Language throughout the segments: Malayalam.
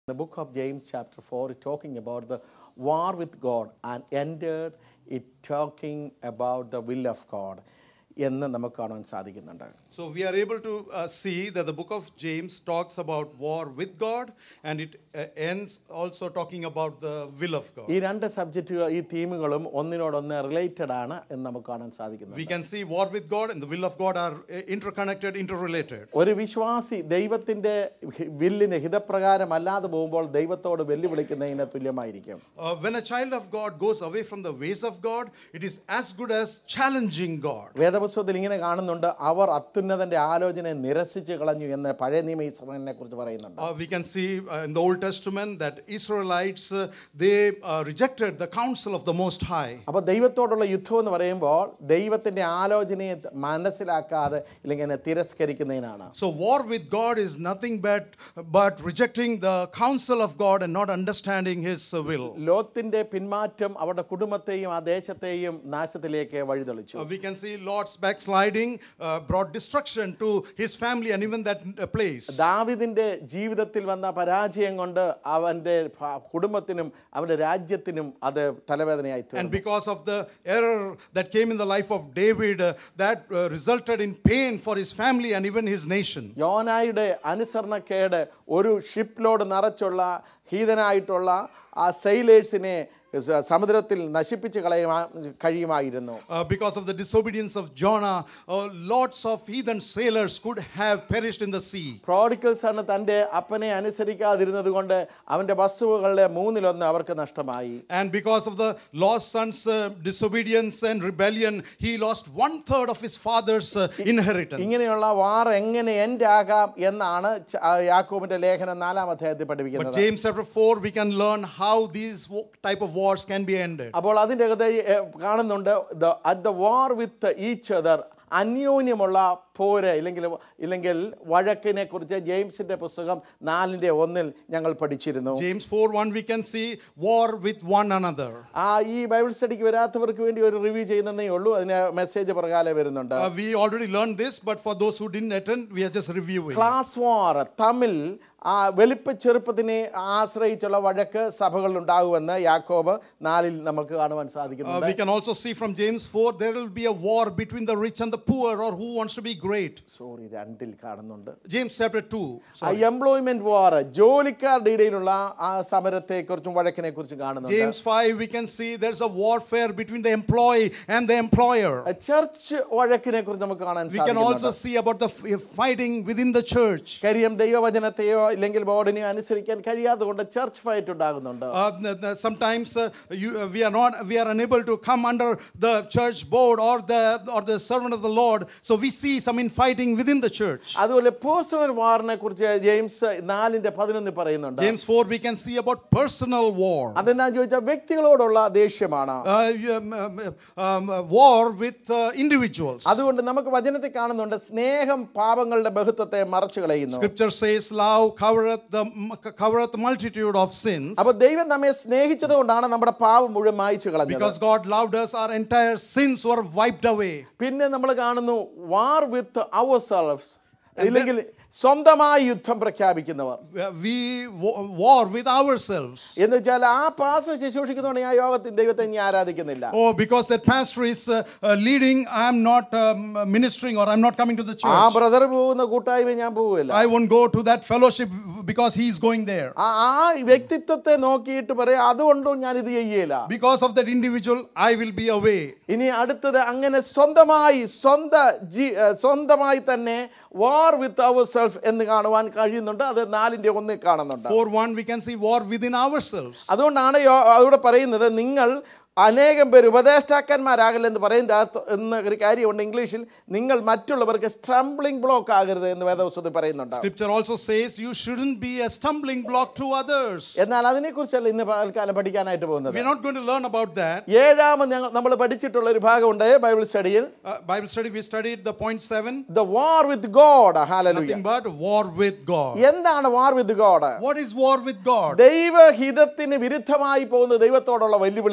The book of James, chapter 4, is talking about the war with God and ended it talking about the will of God എന്ന് നമുക്ക് കാണാൻ സാധിക്കുന്നുണ്ട് So we are able to uh, see that the book of James talks about war with God and it uh, ends also talking about the will of God. ഈ രണ്ട് സബ്ജക്റ്റുകൾ ഈ തീമുകളും ഒന്നിനോടൊന്ന് റിലേറ്റഡ് ആണ് എന്ന് നമുക്ക് കാണാൻ സാധിക്കുന്നത് We can see war with God and the will of God are uh, interconnected, interrelated. ഒരു വിശ്വാസി ദൈവത്തിൻ്റെ വില്ലിന് ഹിതപ്രകാരം അല്ലാതെ പോകുമ്പോൾ ദൈവത്തോട് വെല്ലുവിളിക്കുന്നതിന് തുല്യമായിരിക്കും Uh, when a child of God goes away from the ways of God, it is as good as challenging God. വേദപുസ്തകത്തിൽ ഇങ്ങനെ കാണുന്നുണ്ട് അവർ അത്യുന്നതന്റെ ആലോചനയെ നിരസിച്ച് കളഞ്ഞു എന്ന് പഴയ നിയമ ഇസ്രായേലിനെ കുറിച്ച് പറയുന്നുണ്ട് Uh, we can see uh, in the Old Testament that Israelites uh, they uh, rejected the counsel of the Most High. അപ്പോൾ ദൈവത്തോടുള്ള യുദ്ധം എന്ന് പറയുമ്പോൾ ദൈവത്തിന്റെ ആലോചനയെ മനസ്സിലാക്കാതെ ഇല്ലെങ്കിൽ അതിനെ തിരസ്കരിക്കുന്നതിനാണ് So war with God is nothing but but rejecting the counsel of God and not understanding His uh, will. ലോത്തിന്റെ പിന്മാറ്റം അവരുടെ കുടുംബത്തെയും ആ ദേശത്തെയും നാശത്തിലേക്ക് വഴിതെളിച്ചു Uh, we can see Lord's backsliding uh, brought destruction to his family and even that uh, place. ദാവിദിന്റെ ജീവിതത്തിൽ വന്ന പരാജയം കൊണ്ട് അവന്റെ ഭ- കുടുംബത്തിനും അവന്റെ രാജ്യത്തിനും അത് തലവേദനയായി തീർന്നു. And because of the error that came in the life of David, uh, that uh, resulted in pain for his family and even his nation. യോനായുടെ അനുസരണക്കേട് ഒരു ഷിപ്പ് ലോഡ് നിറച്ചുള്ള ഹീതനായിട്ടുള്ള ആ സെയിലേഴ്സിനെ സ- സമുദ്രത്തിൽ നശിപ്പിച്ച് കളയുമാ കഴിയുമായിരുന്നു Uh, because of the disobedience of Jonah, uh, lots of heathen sailors could have perished in the sea. പ്രോഡിക്കൽസ് ആണ് തൻ്റെ അപ്പനെ അനുസരിക്കാതിരുന്നത് കൊണ്ട് അവൻ്റെ വസ്തുവകളുടെ മൂന്നിലൊന്ന് അവർക്ക് നഷ്ടമായി And because of the lost son's uh, disobedience and rebellion, he lost one third of his father's uh, inheritance. ഇങ്ങനെയുള്ള വാർ എങ്ങനെ എൻ്റെ ആകാം എന്നാണ് ച- ആ യാക്കോബിന്റെ ലേഖനം നാലാം അധ്യായത്തിൽ But പഠിപ്പിക്കുന്നത് James chapter 4, we can learn how these wo- type of wars can be ended. അപ്പോൾ അതിൻ്റെ അകത്ത് ഏ, കാണുന്നുണ്ട് at the war with each other അന്യോന്യമുള്ള പോര് ഇല്ലെങ്കിൽ ഇല്ലെങ്കിൽ വഴക്കിനെ കുറിച്ച് ജെയിംസിന്റെ പുസ്തകം നാലിൻ്റെ ഒന്നിൽ ഞങ്ങൾ പഠിച്ചിരുന്നു James 4 1, we can see war with one another. ആ ഈ ബൈബിൾ സ്റ്റഡിക്ക് വരാത്തവർക്ക് വേണ്ടി ഒരു റിവ്യൂ ചെയ്യുന്നതേ ഉള്ളൂ അതിന് മെസ്സേജ് പ്രകാരം വരുന്നുണ്ട് Uh, we already learned this, but for those who didn't attend, we are just reviewing. Class war തമ്മിൽ ആ വലിപ്പ ചെറുപ്പത്തിനെ ആശ്രയിച്ചുള്ള വഴക്ക് സഭകളിൽ ഉണ്ടാകുമെന്ന് യാക്കോബ് നാലിൽ നമുക്ക് കാണുവാൻ Uh, സാധിക്കുന്നുണ്ട് we can also see from James 4 there will be a war between the rich and the poor, or who wants to be great. Sorry രണ്ടിൽ കാണുന്നുണ്ട് James chapter 2. ആ എംപ്ലോയ്മെന്റ് വാർ ജോലിക്കാരുടെ ഇടയിലുള്ള ആ സമരത്തെ കുറിച്ചും വഴക്കിനെ കുറിച്ചും കാണുന്നുണ്ട് James 5, we can see there's a warfare between the employee and the employer. Church വഴക്കിനെ കുറിച്ച് നമുക്ക് കാണാൻ We can also സാധിക്കുന്നുണ്ട് see about the f- fighting within the church. കാര്യം ദൈവവചനത്തെയോ ഇല്ലെങ്കിൽ ബോർഡിനെയോ അനുസരിക്കാൻ കഴിയാതെ കൊണ്ട് ചർച്ച് ഫൈറ്റ് ഉണ്ടാകുന്നുണ്ട് Uh, n- n- sometimes uh, you, uh, we are not we are unable to come under the church board or the or the servant of the Lord. So we see some infighting within the church. അതുപോലെ പേഴ്സണൽ വാറിനെ കുറിച്ച് ജെയിംസ് നാലിന്റെ പതിനൊന്ന് പറയുന്നുണ്ട് James 4 we can see about personal war. അതെന്നാ ചോദിച്ചാൽ വ്യക്തികളോടുള്ള ദേഷ്യമാണ് Uh, um, um, um, uh, war with uh, individuals. അതുകൊണ്ട് നമുക്ക് വചനത്തിൽ കാണുന്നുണ്ട് സ്നേഹം പാപങ്ങളുടെ ബഹുത്വത്തെ മറച്ചു കളയുന്നു Scripture says, "Love covereth the covereth multitude of sins." അപ്പൊ ദൈവം നമ്മെ സ്നേഹിച്ചത് കൊണ്ടാണ് നമ്മുടെ പാപം മുഴുവൻ മായ്ച്ചു കളഞ്ഞത് Because God loved us, our entire sins were wiped away. പിന്നെ നമ്മൾ കാണുന്നു വാർ വിത്ത് അവർ സെൽഫ് ഇല്ലെങ്കിൽ സ്വന്തമായി യുദ്ധം പ്രഖ്യാപിക്കുന്നവർ We wa- war with ourselves. എന്ന് വെച്ചാൽ ആ പാസ് ശുശ്രൂഷിക്കുന്നതുകൊണ്ട് ഞാൻ യോഗത്തിൽ ദൈവത്തെ ഇനി ആരാധിക്കുന്നില്ല Oh, because that pastor is uh, uh, leading, I'm not um, ministering or I'm not coming to the ആ church. ബ്രദർ പോകുന്ന കൂട്ടായ്മ ഞാൻ പോവില്ല I won't go to that fellowship because he's going there. ആ ആ വ്യക്തിത്വത്തെ നോക്കിയിട്ട് പറയാം അതുകൊണ്ടും ഞാൻ ഇത് ചെയ്യേല Because of that individual, I will be away. ഇനി അടുത്തത് അങ്ങനെ സ്വന്തമായി സ്വന്ത ജീ ഏ, സ്വന്തമായി തന്നെ വാർ വിത്ത് അവർ സെൽഫ് എന്ന് കാണുവാൻ കഴിയുന്നുണ്ട് അത് നാലിന്റെ ഒന്നിൽ കാണുന്നുണ്ട് 4 1, we can see war within ourselves. അതുകൊണ്ടാണ് യോ- അവിടെ പറയുന്നത് നിങ്ങൾ അനേകം പേര് ഉപദേഷ്ടാക്കന്മാരാകല്ല എന്ന് പറയുന്ന അർത്ഥം- എന്ന ഒരു കാര്യമുണ്ട് ഇംഗ്ലീഷിൽ നിങ്ങൾ മറ്റുള്ളവർക്ക് സ്ട്രംബ്ലിംഗ് ബ്ലോക്ക് ആകരുത് എന്ന് വേദവസ്തുതി പറയുന്നുണ്ട് Scripture also says you shouldn't be a stumbling block to others. എന്നാൽ അതിനെക്കുറിച്ചല്ല ഇന്ന് പകൽക്കാലം പഠിക്കാനായിട്ട് പോകുന്നത് We're not going to learn about that. ഏഴാമത് ഞങ്ങൾ നമ്മൾ പഠിച്ചിട്ടുള്ള ഒരു ഭാഗമുണ്ട് ബൈബിൾ സ്റ്റഡിയിൽ Uh, Bible study, we studied the point seven. The war with God hallelujah Nothing but war with God. എന്താണ് war with God What is war with God? ദൈവഹിതത്തിന് വിരുദ്ധമായി പോകുന്ന ദൈവത്തോടുള്ള വെല്ലുവിളിയാണ് Oh,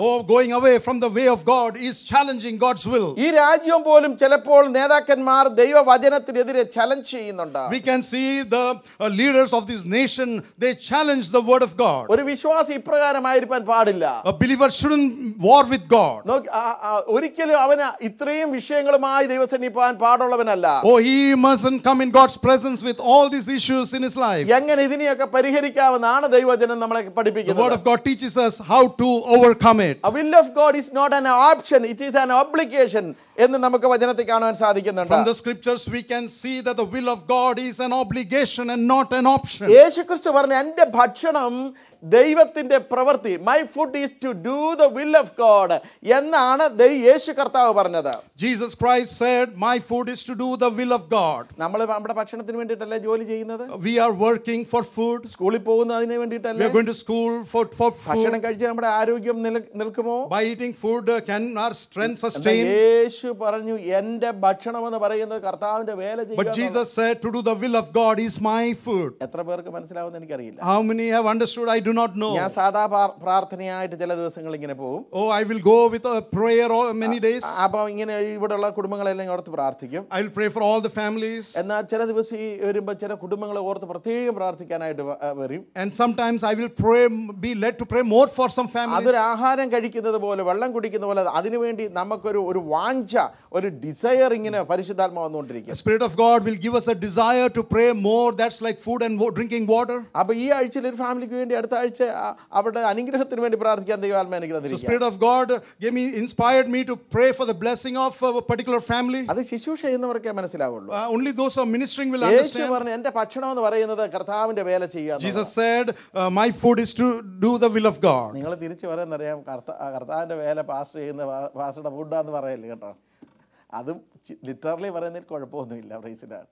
go, going away from the way of God is challenging God's will. ഈ രാജ്യം പോലും ചിലപ്പോൾ നേതാക്കന്മാർ ദൈവവചനത്തിനെതിരെ ചലഞ്ച് ചെയ്യുന്നുണ്ട് We can see the uh, leaders of this nation, they challenge the word of God. ഒരു വിശ്വാസി ഇപ്രകാരമായിരിക്കാൻ പാടില്ല A believer shouldn't war with God. നോക്ക്, ആ- ആ, ഒരിക്കലും അവന് ഇത്രയും വിഷയങ്ങളുമായി ദൈവസന്നിപ്പാൻ പാടുള്ളവനല്ല Oh, he mustn't come in God's presence with all these issues in his life. എങ്ങനെ ഇതിനെയൊക്കെ പരിഹരിക്കാമെന്നാണ് ദൈവജനം നമ്മളെ The word പഠിപ്പിക്കുന്നത് of God teaches us how to overcome it. A will of God is not an option, it is an obligation എന്ന് നമുക്ക് വചനത്തിൽ കാണുവാൻ സാധിക്കുന്നുണ്ട് From the scriptures, we can see that the will of God is an obligation and not an option. യേശുക്രിസ്തു പറഞ്ഞ എൻ്റെ ഭക്ഷണം ദൈവത്തിന്റെ പ്രവൃത്തി my food is to do the will of God എന്നാണ് ദൈ യേശു കർത്താവ് പറഞ്ഞത് Jesus Christ said, My food is to do the will of God. നമ്മൾ നമ്മുടെ ഭക്ഷണത്തിന് വേണ്ടിയിട്ടല്ലേ ജോലി ചെയ്യുന്നത് We are working for food. സ്കൂളിൽ പോകുന്നത് അതിന് We വേണ്ടിയിട്ടല്ലേ are going to school for, for ഭക്ഷണം food. കഴിച്ച് നമ്മുടെ ആരോഗ്യം നില- നിൽക്കുമോ By eating food, uh, can our strength എന്നാൽ sustain? യേശു പറഞ്ഞു എൻ്റെ ഭക്ഷണം എന്ന് പറയുന്നത് കർത്താവിന്റെ വേല But ചെയ്യുക Jesus said, To do the will of God is my food. എത്ര പേർക്ക് മനസ്സിലാവുമെന്ന് എനിക്കറിയില്ല How many have understood? I do not know. ഞാൻ സാധാ പ്രാർ- പ്രാർത്ഥനയായിട്ട് ചില ദിവസങ്ങൾ ഇങ്ങനെ പോകും Oh, I will go with a prayer all, many days. അപ്പോൾ ഇങ്ങനെ ഇവിടെയുള്ള കുടുംബങ്ങളെല്ലാം ഓർത്ത് പ്രാർത്ഥിക്കും I will pray for all the families. എന്നാൽ ചില ദിവസം ഈ വരുമ്പോൾ ചില കുടുംബങ്ങളെ ഓർത്ത് പ്രത്യേകം പ്രാർത്ഥിക്കാനായിട്ട് വ- ആ, വരും And sometimes I will pray, be led to pray more for some families. അതൊരു ആഹാരം കഴിക്കുന്നത് പോലെ വെള്ളം കുടിക്കുന്ന പോലെ അതിനുവേണ്ടി നമുക്കൊരു ഒരു വാഞ്ച ഒരു ഡിസയർ ഇങ്ങനെ പരിശുദ്ധാത്മ The വന്നുകൊണ്ടിരിക്കും Spirit of God will give us a desire to pray more. That's like food and wa- drinking water. അപ്പൊ ഈ ആഴ്ചയിൽ ഒരു ഫാമിലിക്ക് വേണ്ടി അടുത്ത ആഴ്ച ആ- അവരുടെ അനുഗ്രഹത്തിന് വേണ്ടി പ്രാർത്ഥിക്കാൻ ദൈവാത്മ എനിക്ക് The തന്നിരിക്കുക Spirit of God gave me, inspired me to pray for the blessing of a particular family. അത് ശുശ്രൂഷ ചെയ്യുന്നവർക്കേ മനസ്സിലാവുള്ളൂ Uh, only those who are ministering will Yeshu understand. പറഞ്ഞു എന്റെ ഭക്ഷണം എന്ന് പറയുന്നത് കർത്താവിന്റെ വേല ചെയ്യുക Jesus said, uh, My food is to do the will of God. നിങ്ങൾ തിരിച്ചു പറയുന്നറിയാം കർത്ത ആ കർത്താവിന്റെ വേല പാസ്റ്റർ ചെയ്യുന്ന പാ- പാസ്റ്ററുടെ ഫുഡാന്ന് പറയല്ലേ കേട്ടോ അതും ലിറ്ററലി പറയുന്നതിൽ കുഴപ്പമൊന്നുമില്ല പ്രൈസിലാണ്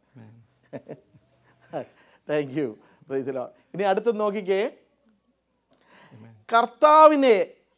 താങ്ക് യു പ്രൈസിലോ ഇനി അടുത്ത് നോക്കിക്കേ കർത്താവിനെ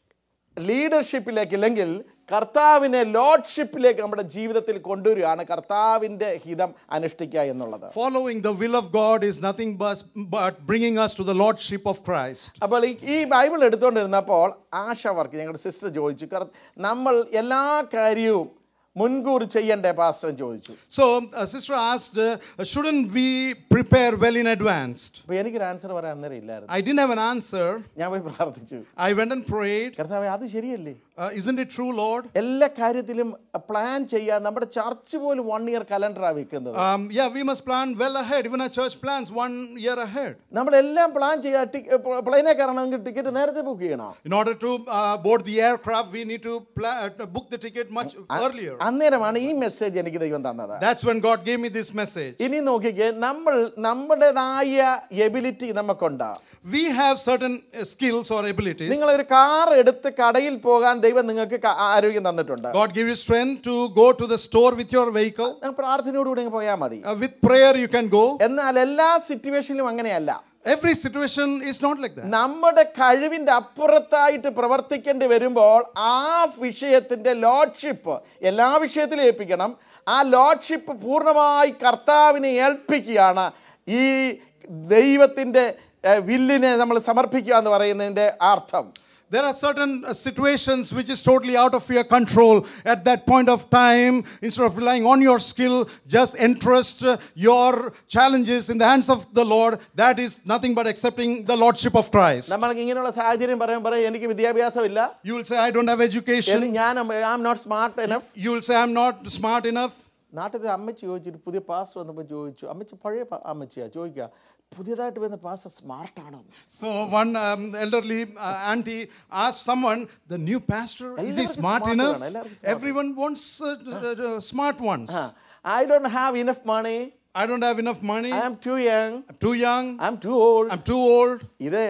ലീഡർഷിപ്പിലേക്ക് അല്ലെങ്കിൽ കർത്താവിനെ ലോഡ്ഷിപ്പിലേക്ക് നമ്മുടെ ജീവിതത്തിൽ കൊണ്ടുവരികയാണ് കർത്താവിൻ്റെ ഹിതം അനുഷ്ഠിക്കുക എന്നുള്ളത് Following the will of God is nothing but, but bringing us to the Lordship of Christ. അപ്പോൾ ഈ- ഈ ബൈബിൾ എടുത്തുകൊണ്ടിരുന്നപ്പോൾ ആശ വർക്ക് ഞങ്ങളുടെ സിസ്റ്റർ ചോദിച്ചു കർ- നമ്മൾ എല്ലാ കാര്യവും മുൻകൂർ ചെയ്യണ്ടേ പാസ്റ്റർ ചോദിച്ചു So, a sister asked, uh, Shouldn't we prepare well in advance? അപ്പോൾ എനിക്കൊരു ആൻസർ പറയാൻ അന്നേരം ഇല്ലായിരുന്നു I didn't have an answer. ഞാൻ പോയി പ്രാർത്ഥിച്ചു I went and prayed. കർത്താവെ അത് ശരിയല്ലേ Uh, isn't it true, Lord? എല്ലാ കാര്യത്തിലും പ്ലാൻ ചെയ്യാൻ നമ്മുടെ ചർച്ച് പോലും വൺ ഇയർ കലണ്ടറാണ് വെക്കുന്നത് Um, yeah, we must plan well ahead. Even our church plans one year ahead. നമ്മളെല്ലാം പ്ലാൻ ചെയ്യാൻ പ്ലെയിനെ കയറണമെങ്കിൽ ടിക്കറ്റ് നേരത്തെ ബുക്ക് ചെയ്യണം In order to uh, board the aircraft, we need to pla- uh, book the ticket much earlier. അന്നേരമാണ് ഈ മെസ്സേജ് എനിക്ക് ദൈവം തന്നത് That's when God gave me this message. ഇനി നോക്കിക്കേ നമ്മൾ നമ്മുടേതായ എബിലിറ്റി നമുക്കുണ്ട് We have certain uh, skills or abilities. നിങ്ങൾ ഒരു കാർ എടുത്ത് കടയിൽ പോകാൻ ദൈവം നിങ്ങൾക്ക് ക- ആരോഗ്യം തന്നിട്ടുണ്ട് God give you strength to go to the store with your vehicle. നിങ്ങൾ പ്രാർത്ഥനയോടുകൂടി അങ്ങ് പോയാൽ മതി Uh, with prayer, you can go. എന്നാൽ എല്ലാ സിറ്റുവേഷനിലും അങ്ങനെയല്ല Every situation is not like that. നമ്മുടെ കഴിവിൻ്റെ അപ്പുറത്തായിട്ട് പ്രവർത്തിക്കേണ്ടി വരുമ്പോൾ ആ വിഷയത്തിൻ്റെ ലോഡ്ഷിപ്പ് എല്ലാ വിഷയത്തിലും ഏൽപ്പിക്കണം ആ ലോഡ്ഷിപ്പ് പൂർണ്ണമായി കർത്താവിനെ ഏൽപ്പിക്കുകയാണ് ഈ ദൈവത്തിൻ്റെ ഏഹ്, വില്ലിനെ നമ്മൾ സമർപ്പിക്കുക എന്ന് പറയുന്നതിൻ്റെ അർത്ഥം There are certain uh, situations which is totally out of your control. At that point of time, instead of relying on your skill, just entrust uh, your challenges in the hands of the Lord. That is nothing but accepting the Lordship of Christ. നമ്മൾക്ക് ഇങ്ങനെയുള്ള സാഹചര്യം പറയും പറയും എനിക്ക് വിദ്യാഭ്യാസമില്ല You will say, I don't have education. എനി- ഞാൻ I am not smart enough You will say, I'm not smart enough. നാട്ടിലൊരു അമ്മച്ചി ചോദിച്ചിട്ട് പുതിയ പാസ്റ്റർ വന്നപ്പോൾ ചോദിച്ചു അമ്മച്ചി പഴയ പ- അമ്മച്ചിയാ ചോദിക്കുക പുതിയതായിട്ട് വരുന്ന പാസ്റ്റർ സ്മാർട്ടാണോ So one um, elderly uh, auntie asked someone, the new pastor, is he എല്ലാവർക്കും smart smart enough? വേണം, എല്ലാവർക്കും smart Everyone wants uh, uh, uh, smart ones. I don't have enough money I don't have enough money. I am too young I'm too young. I am too old I'm too old. ഇത്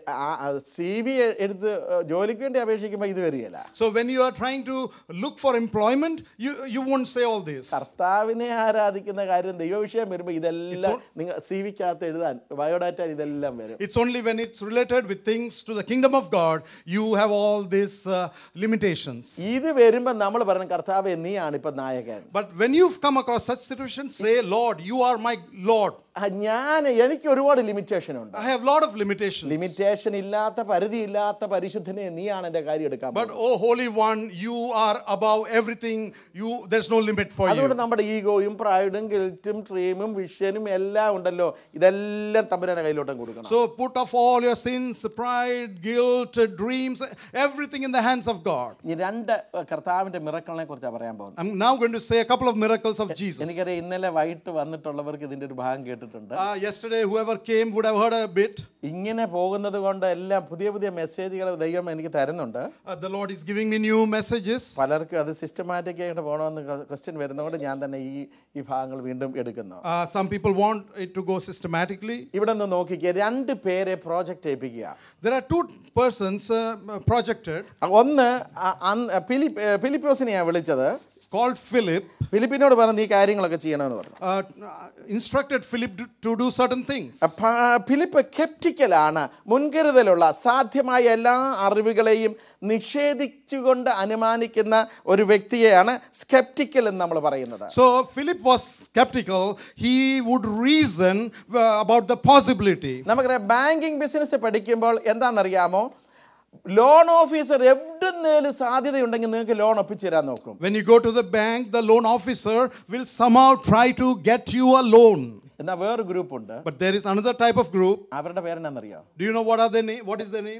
സി വി എടുത്ത് ഏഹ്, ജോലിക്ക് വേണ്ടി അപേക്ഷിക്കുമ്പോൾ ഇത് വരികയില്ല So when you are trying to look for employment, you, you won't say all this. കർത്താവിനെ ആരാധിക്കുന്ന കാര്യം ദൈവവിഷയം വരുമ്പോൾ ഇതെല്ലാം It's നിങ്ങൾ സി വിക്കകത്ത് എഴുതാൻ ബയോഡാറ്റ ഇതെല്ലാം വരും It's only when it's related with things to the kingdom of God, you have all these uh, limitations. ഇത് വരുമ്പോൾ നമ്മൾ പറയണം കർത്താവെ നീയാണ് ഇപ്പം നായകൻ But when you've come across such situations, say, Lord, you are my Lord. ഞാൻ എനിക്ക് ഒരുപാട് ലിമിറ്റേഷൻ ഉണ്ട് I have a lot of limitations. Limitation ഇല്ലാത്ത പരിധി ഇല്ലാത്ത പരിശുദ്ധനെ നീയാണ് എൻ്റെ കാര്യം എടുക്കാൻ But oh Holy One, you are above everything. You there's no limit for അതുകൊണ്ട് you. നമ്മുടെ ഈഗോയും പ്രൈഡും ഗിൽറ്റും ഡ്രീമും വിഷനും എല്ലാം ഉണ്ടല്ലോ ഇതെല്ലാം തമ്പുരാന്റെ കയ്യിലോട്ടും കൊടുക്കണം So put off all your sins, pride, guilt, dreams, everything in the hands of God. ഈ രണ്ട് കർത്താവിന്റെ മിറക്കളിനെ കുറിച്ചാണ് പറയാൻ പോകുന്നത് I'm now going to say a couple of miracles of Jesus. എനിക്കറിയാം ഇന്നലെ വൈകിട്ട് വന്നിട്ടുള്ളവർക്ക് ഇതിന്റെ ഒരു ഭാഗം കേട്ടിട്ടുണ്ട് Uh, yesterday, whoever came would have heard a bit. ഇങ്ങനെ പോകുന്നത് കൊണ്ട് എല്ലാം പുതിയ പുതിയ മെസ്സേജുകൾ ദൈവം എനിക്ക് തരുന്നുണ്ട് Uh, the Lord is giving me new messages. പലർക്കും അത് സിസ്റ്റമാറ്റിക് ആയിട്ട് പോകണമെന്ന് ക്വസ്റ്റ്യൻ വരുന്നതുകൊണ്ട് ഞാൻ തന്നെ ഈ ഈ ഭാഗങ്ങൾ വീണ്ടും എടുക്കുന്നു Uh, some people want it to go systematically. ഇവിടെ നിന്ന് നോക്കിക്കുക രണ്ട് പേരെ പ്രോജക്റ്റ് ഏൽപ്പിക്കുക There are two persons uh, projected ഒന്ന് അ- അന്ന് ഫിലിപ്പ് ഏ, ഫിലിപ്പോസിനെയാണ് വിളിച്ചത് called Philip, ഫിലിപ്പിനോട് പറഞ്ഞു ഈ കാര്യങ്ങളൊക്കെ ചെയ്യണമെന്ന് പറഞ്ഞു uh, instructed Philip to- to do certain things. അപ്പ- ഫിലിപ്പ് കെപ്റ്റിക്കലാണ് മുൻകരുതലുള്ള സാധ്യമായ എല്ലാ അറിവുകളെയും നിഷേധിച്ചുകൊണ്ട് അനുമാനിക്കുന്ന ഒരു വ്യക്തിയെയാണ് സ്കെപ്റ്റിക്കൽ എന്ന് നമ്മൾ പറയുന്നത് So Philip was skeptical. He would reason uh, about the possibility. നമുക്കറിയാം ബാങ്കിങ് ബിസിനസ് പഠിക്കുമ്പോൾ എന്താണെന്നറിയാമോ ലോൺ ഓഫീസർ എവിടുന്നേലും സാധ്യതയുണ്ടെങ്കിൽ നിങ്ങൾക്ക് ലോൺ ഒപ്പിച്ചു തരാൻ നോക്കും When you go to the bank, the loan officer will somehow try to get you a loan. എന്നാൽ വേറെ ഗ്രൂപ്പ് ഉണ്ട് But there is another type of group. അവരുടെ പേരെന്നാണെന്നറിയോ Do you know what are their name? What is their name?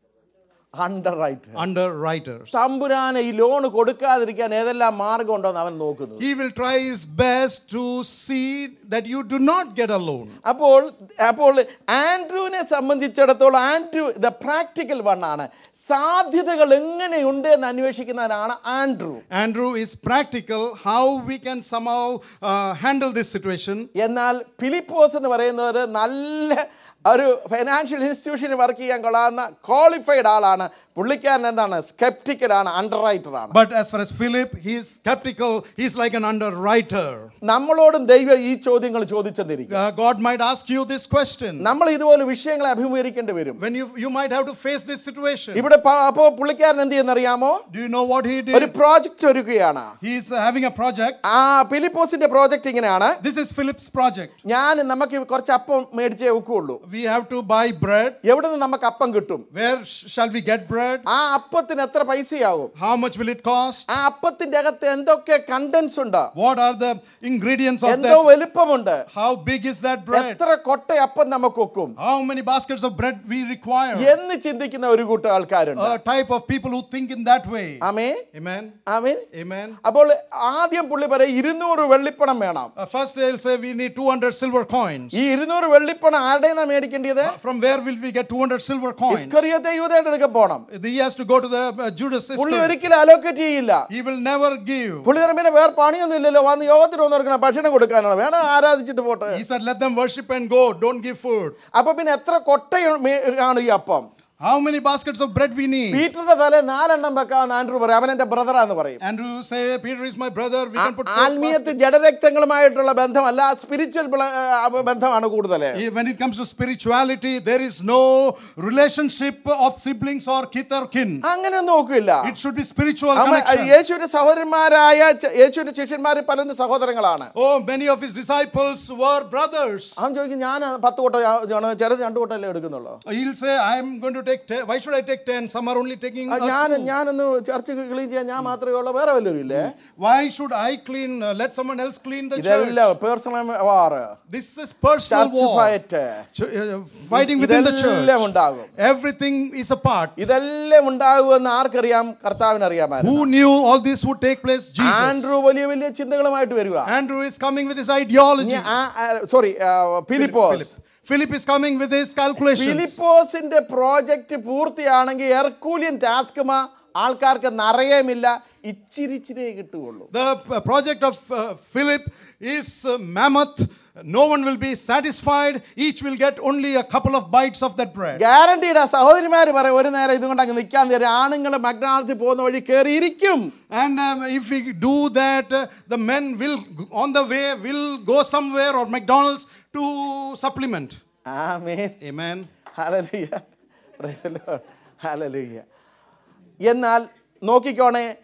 Underwrite Underwriters. തമ്പുരാനെ ഈ ലോൺ കൊടുക്കാതിരിക്കാൻ ഏതെല്ലാം മാർഗം ഉണ്ടോ എന്ന് അവൻ നോക്കുന്നു He will try his best to see that you do not get a loan. അപ്പോൾ അപ്പോൾ ആൻഡ്രൂവിനെ സംബന്ധിച്ചിടത്തോളം ആൻഡ്രൂ ദ പ്രാക്ടിക്കൽ വൺ ആണ് സാധ്യതകൾ എങ്ങനെയുണ്ട് എന്ന് അന്വേഷിക്കുന്നവരാണ് Andrew Andrew is practical how we can somehow uh, handle this situation. എന്നാൽ ഫിലിപ്പോസ് എന്ന് പറയുന്നത് നല്ല ഒരു ഫൈനാൻഷ്യൽ ഇൻസ്റ്റിറ്റ്യൂഷനിൽ വർക്ക് ചെയ്യാൻ കൊള്ളാവുന്ന ക്വാളിഫൈഡ് ആളാണ് പുള്ളിക്കാരൻ എന്താണ് സ്കെപ്റ്റിക്കലാണ് അണ്ടർ റൈറ്റർ ആണ് But as far as Philip, he is skeptical. He's like an underwriter. നമ്മളോടും ദൈവം ഈ ചോദ്യങ്ങൾ ചോദിച്ചെന്നിരിക്കും Uh, God might ask you this question. നമ്മൾ ഇതുപോലെ വിഷയങ്ങളെ അഭിമുഖീകരിക്കേണ്ടി വരും When you you might have to face this situation. ഇവിടെ അപ്പോൾ പുള്ളിക്കാരൻ എന്ത് ചെയ്യുന്നറിയാമോ Do you know what he ഒരു did? പ്രോജക്റ്റ് ഒരുക്കുകയാണ് He is uh, having a project. ആ ഫിലിപ്പോസിന്റെ പ്രോജക്റ്റ് ഇങ്ങനെയാണ് This is Philip's project. ഞാൻ നമുക്ക് കുറച്ച് അപ്പം മേടിച്ചേ വെക്കുള്ളൂ We have to buy bread. എവിടെ നിന്ന് നമുക്ക് അപ്പം കിട്ടും Where sh- shall we get bread? ആ അപ്പത്തിന് എത്ര പൈസയാവും How much will it cost? ആ അപ്പത്തിന്റെ അകത്ത് എന്തൊക്കെ കണ്ടൻസ് ഉണ്ട് What are the ingredients of എന്തോ that? വലുപ്പമുണ്ട് How big is that bread? എത്ര കൊട്ട അപ്പം നമുക്ക് വെക്കും How many baskets of bread we require? എന്ന് ചിന്തിക്കുന്ന ഒരു കൂട്ടം ആൾക്കാരുണ്ട് A type of people who think in that way. ആമേ Amen. ആമേൻ Amen. അപ്പോൾ ആദ്യം പുള്ളി പറയും ഇരുന്നൂറ് വെള്ളിപ്പണം വേണം Uh, first they'll say we need 200 silver coins. ഈ ഇരുന്നൂറ് വെള്ളിപ്പണം ആരുടെ നിന്നാ മേടിക്കേണ്ടത് From where will we get 200 silver coins? ഇസ്കറിയത്തെ യൂതയുടെ അടുക്ക പോണം He has to go to the uh, Judas പുള്ളി sister. ഒരിക്കലും അലോക്കേറ്റ് ചെയ്യില്ല He will never give. പുള്ളി പറയുമ്പോൾ വേറെ പണിയൊന്നും ഇല്ലല്ലോ വന്ന് യോഗത്തിന് വന്നിരിക്കണം ഭക്ഷണം കൊടുക്കാനാണ് വേണം ആരാധിച്ചിട്ട് പോട്ടെ He said, let them worship and go. Don't give food. അപ്പൊ പിന്നെ എത്ര കൊട്ട ആണ് ഈ അപ്പം How many baskets of bread we need? പീറ്ററുടെ തല നാലെണ്ണം വെക്കാന്ന് ആൻഡ്രു പറയും അവൻ എന്റെ ബ്രദറാന്ന് പറയും Andrew say, Peter is my brother. We can put four ആത്മീയത്തിൽ ജഡരക്തങ്ങളുമായിട്ടുള്ള ബന്ധമല്ല സ്പിരിച്വൽ ബന്ധമാണ് കൂടുതൽ baskets. When it comes to spirituality, there is no relationship of siblings or kith or kin. അങ്ങനെ നോക്കില്ല It should be spiritual അവൻ connection. യേശുവിന്റെ സഹോദരന്മാരായ ച- യേശുവിന്റെ ശിഷ്യന്മാർ പലരും സഹോദരങ്ങളാണ് Oh, many of his disciples were brothers. അവൻ ചോദിക്കും ഞാൻ പത്ത് കൊട്ട ചിലർ രണ്ടു കൊട്ടല്ലേ എടുക്കുന്നുള്ളൂ He'll say, I'm going to take 10. Why should I take 10? Some are only taking ആ, uh, ഞാൻ two. ഞാനൊന്ന് ചർച്ച ക്ലീൻ ചെയ്യാൻ ഞാൻ മാത്രമേ ഉള്ളൂ വേറെ വല്ലവരും ഇല്ലേ Why should I clean? Uh, let someone else clean the church. ഇതെല്ലാം personal war This is personal church war. Fight Ch- uh, fighting within the ഇതെല്ലാം church. ഉണ്ടാകും Everything is a part. ഇതെല്ലാം ഉണ്ടാകുമെന്ന് ആർക്കറിയാം കർത്താവിന് അറിയാമായിരുന്നു Who knew all this would take place? Jesus. Andrew വലിയ വലിയ ചിന്തകളുമായിട്ട് വരിക Andrew is coming with his ideology. Sorry Philipose Philip. Philip is coming with his calculations. ഫിലിപ്പോസിന്റെ പ്രോജക്റ്റ് പൂർത്തിയാണെങ്കിൽ എർക്കൂലിയൻ ടാസ്കുമാ ആൾക്കാർക്ക് നിറയേമില്ല ഇച്ചിരി ഇച്ചിരിയേ കിട്ടുകയുള്ളൂ The uh, project of uh, Philip is uh, mammoth. No one will be satisfied. Each will get only a couple of bites of that bread. Guaranteed ആ സഹോദരിമാർ പറയും ഒരു നേരം ഇതുകൊണ്ട് അങ്ങ് നിൽക്കാൻ തരും ആണുങ്ങൾ മക്ഡൊണാൾഡ്സിൽ പോകുന്ന വഴി കയറിയിരിക്കും And um, if we do that, uh, the men will, on the way, will go somewhere or McDonald's to supplement. Amen Amen. Hallelujah praise the Lord hallelujah എന്നാൽ നോക്കിക്കോണേ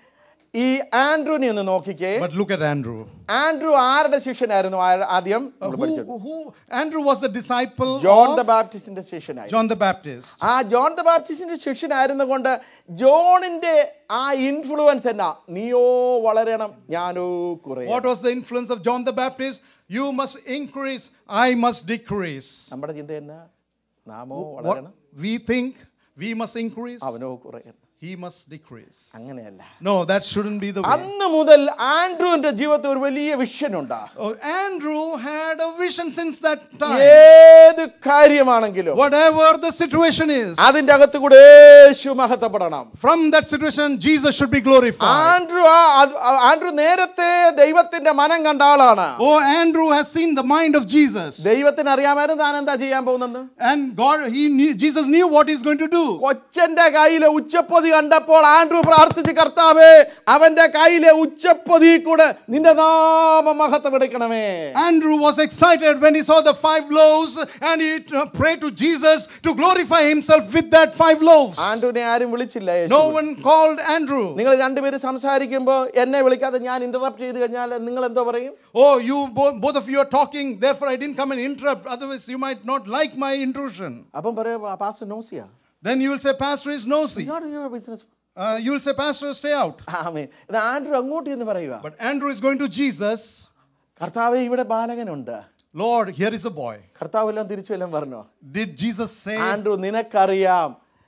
ഈ ആൻഡ്രൂനെ ഒന്ന് നോക്കിക്കേ But look at Andrew. Andrew ആരുടെ ശിഷ്യനായിരുന്നു ആ- ആദ്യം Uh, നമ്മൾ who, പഠിച്ചത് who, Andrew was the disciple John the of ബാപ്റ്റിസ്റ്റിന്റെ ശിഷ്യനായി John the Baptist. ആ ജോൺ ദ ബാപ്റ്റിസ്റ്റിന്റെ ശിഷ്യനായിരുന്നു കൊണ്ട് ജോണിന്റെ ആ ഇൻഫ്ലുവൻസ് എന്നാ നീയോ വളരണം ഞാനോ കുറേ What was the influence of John the Baptist? You must increase, I must decrease. നമ്മുടെ ചിന്ത എന്നാ നാമോ What വളരണം we think we must increase, അവനോ കുറയണം he must decrease. അങ്ങനെയല്ല No, that shouldn't be the way. അന്ന് മുതൽ ആൻഡ്രൂവിന്റെ ജീവിതത്തിൽ ഒരു വലിയ വിഷൻ ഉണ്ട് Oh, Andrew had a vision since that time. ഏത് കാര്യമാണെങ്കിലും Whatever the situation is, അതിന്റെ അകത്ത് കൂടെ യേശു മഹത്വപ്പെടണം from that situation, Jesus should be glorified. Andrew ആ അത് ആ ആൻഡ്രു നേരത്തെ ദൈവത്തിന്റെ മനം കണ്ട ആളാണ് Oh, Andrew has seen the mind of Jesus. ദൈവത്തിന് അറിയാമായിരുന്നു താൻ എന്താ ചെയ്യാൻ പോകുന്നെന്ന് And God, he knew, Jesus knew what he's going to do. കൊച്ചന്റെ കയ്യിലെ ഉച്ചപ്പൊതി കണ്ടപ്പോൾ ആൻഡ്രു പ്രാർത്ഥിച്ച് കർത്താവേ അവന്റെ കയ്യിലെ ഉച്ചപ്പൊതി കൂടെ നിന്റെ നാമ മഹത്വം എടുക്കണമേ Andrew was excited when he saw the five loaves and he uh, prayed to Jesus to glorify himself with that five loaves. ആൻഡ്രുവിനെ ആരും വിളിച്ചില്ല യേശു. No one called Andrew. നിങ്ങൾ രണ്ടുപേരും സംസാരിക്കുമ്പോൾ എന്നെ വിളിക്കാതെ ഞാൻ ഇന്ററപ്റ്റ് ചെയ്ത് കഴിഞ്ഞാൽ നിങ്ങൾ എന്തോ പറയും Oh, you both, both of you are talking, therefore I didn't come and interrupt. Otherwise, you might not like my intrusion. അപ്പം പറയും പാസ്റ്റർ നോസിയാ Then you will say, Pastor is nosy. Business Uh, you will say, Pastor, stay out. ആമേ ഇത് ആൻഡ്രു അങ്ങോട്ട് എന്ന് പറയുക But Andrew is going to Jesus. കർത്താവെ ഇവിടെ ബാലകനുണ്ട് Lord, here is a boy. കർത്താവ് എല്ലാം തിരിച്ചു എല്ലാം പറഞ്ഞോ Did Jesus say, ആൻഡ്രു നിനക്കറിയാം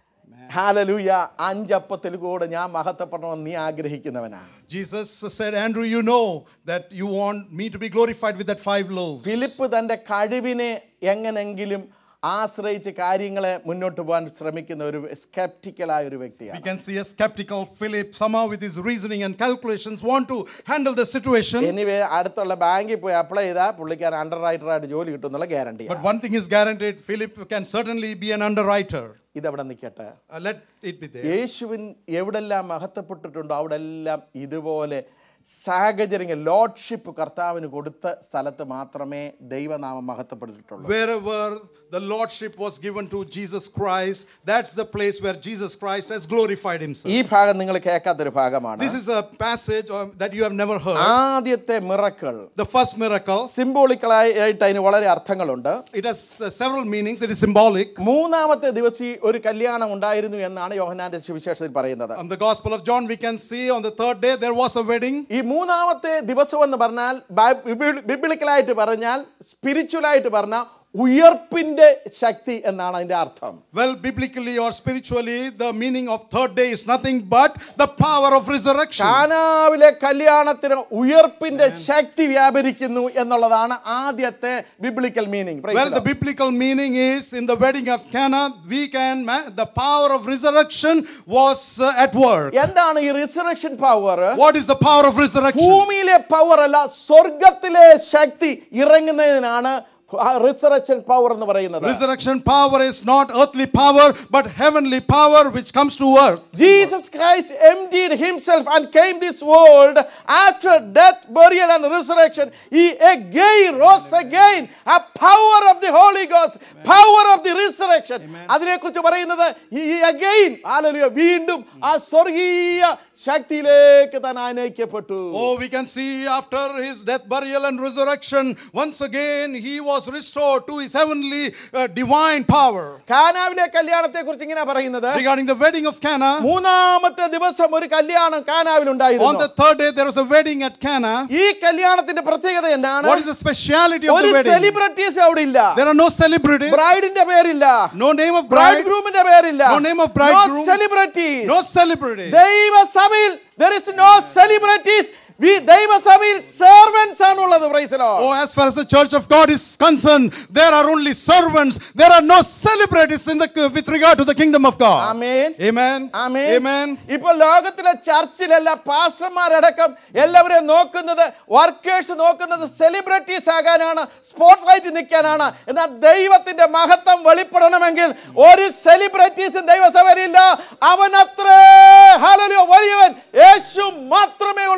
ഹാലലൂയ അഞ്ചപ്പത്തിൽ കൂടെ ഞാൻ മഹത്വപ്പെടണമെന്ന് നീ ആഗ്രഹിക്കുന്നവനാ Jesus said, Andrew, you know that you want me to be glorified with that five loaves. Philip തൻ്റെ കഴിവിനെ എങ്ങനെങ്കിലും ആശ്രയിച്ച് കാര്യങ്ങളെ മുന്നോട്ട് പോകാൻ ശ്രമിക്കുന്ന ഒരു സ്കെപ്റ്റിക്കലായ ഒരു We വ്യക്തിയാണ് can see a skeptical Philip somehow with his reasoning and calculations want to handle the situation. Anyway അടുത്തുള്ള ബാങ്കിൽ പോയി അപ്ലൈ ചെയ്താൽ പുള്ളിക്കാരൻ അണ്ടർ റൈറ്ററായിട്ട് ജോലി കിട്ടും എന്നുള്ള guarantee But one thing is guaranteed Philip can certainly be an underwriter. ഇതവിടെ നിൽക്കട്ടെ Uh, let it be there. യേശുവിൻ എവിടെല്ലാം മഹത്വപ്പെട്ടിട്ടുണ്ടോ അവിടെല്ലാം ഇതുപോലെ സാഹചര്യങ്ങൾ ലോഡ്ഷിപ്പ് കർത്താവിന് കൊടുത്ത സ്ഥലത്ത് മാത്രമേ ദൈവനാമം മഹത്വപ്പെട്ടിട്ടുള്ളൂ Wherever the Lordship was given to Jesus Christ, that's the place where Jesus Christ has glorified himself. ഈ ഭാഗം നിങ്ങൾ കേൾക്കാത്തൊരു ഭാഗമാണ് This is a passage uh, that you have never heard. ആദ്യത്തെ മിറക്കൾ The first miracle, സിംബോളിക്കലായിട്ട് അതിന് വളരെ അർത്ഥങ്ങളുണ്ട് it has uh, several meanings. It is symbolic. മൂന്നാമത്തെ ദിവസം ഒരു കല്യാണം ഉണ്ടായിരുന്നു എന്നാണ് യോഹനാന്റെ സുവിശേഷത്തിൽ പറയുന്നത് On the Gospel of John, we can see on the third day there was a wedding. ഈ മൂന്നാമത്തെ ദിവസം എന്ന് പറഞ്ഞാൽ ബിബിളിക്കലായിട്ട് പറഞ്ഞാൽ സ്പിരിച്വലായിട്ട് പറഞ്ഞാൽ ഉയർപ്പിന്റെ ശക്തി എന്നാണ് അതിന്റെ അർത്ഥം Well, biblically or spiritually, the meaning of third day is nothing but the power of resurrection. കാനാവിലെ കല്യാണത്തിന് ഉയർപ്പിന്റെ ശക്തി വ്യാപരിക്കുന്നു എന്നുള്ളതാണ് ആദ്യത്തെ biblical meaning Well, the biblical meaning is in the wedding of Cana, we can, ma- the power of resurrection was uh, at work. എന്താണ് ഈ resurrection power What is the power of resurrection? ഭൂമിയിലെ പവർ അല്ല സ്വർഗത്തിലെ ശക്തി ഇറങ്ങുന്നതിനാണ് റിസറക്ഷൻ പവർ എന്ന് പറയുന്നത് Resurrection power is not earthly power, but heavenly power which comes to earth. Jesus Christ emptied himself and came this world after death, burial, and resurrection. He again rose again. A power of the Holy Ghost, power of the resurrection. അതിനെക്കുറിച്ച് പറയുന്നത് ഈ അഗൈൻ ആലലുയ വീണ്ടും ആ സ്വർഗീയ ശക്തിയിലേക്ക് താൻ ആനയിക്കപ്പെട്ടു Oh, we can see after his death, burial, and resurrection, once again he was restored to his heavenly uh, divine power. കാനാവിലെ കല്യാണത്തെ കുറിച്ച് ഇങ്ങനെ പറയുന്നത് Regarding the wedding of Cana, മൂന്നാമത്തെ ദിവസം ഒരു കല്യാണം കാനാവിൽ on ഉണ്ടായിരുന്നു the third day there was a wedding at Cana. ഈ കല്യാണത്തിന്റെ പ്രത്യേകത എന്താണ് What is the speciality of ഒരു the wedding? സെലിബ്രിറ്റീസ് അവിടെ ഇല്ല There are no celebrities, ബ്രൈഡിന്റെ പേരില്ല no name of bride bride, ഗ്രൂമിന്റെ പേരില്ല No name of bridegroom. Celebrities no celebrity. ദൈവസഭയിൽ there is no celebrities we ദൈവസഭയിൽ സെർവൻസ് ആണുള്ളത് praise the Lord Oh, as far as the church of God is concerned, there are only servants. There are no celebrities in the with regard to the kingdom of God. Amen Amen. Amen Amen. ഇപ്പോൾ ലോകത്തിലെ ചർച്ചിലല്ല പാസ്റ്റർമാരടക്കം എല്ലാവരെയും നോക്കുന്നത് വർക്കേഴ്സ് നോക്കുന്നത് സെലിബ്രിറ്റീസ് ആകാനാണ് സ്പോട്ട് ലൈറ്റ് നിൽക്കാനാണ് എന്നാൽ ദൈവത്തിന്റെ മഹത്വം വെളിപ്പെടണമെങ്കിൽ ഒരു സെലിബ്രിറ്റീസും ദൈവസഭയിലില്ല അവൻ അത്രേ ഹല്ലേലൂയ വലിയവൻ യേശു മാത്രമേ ഉള്ളൂ വലിയവൻ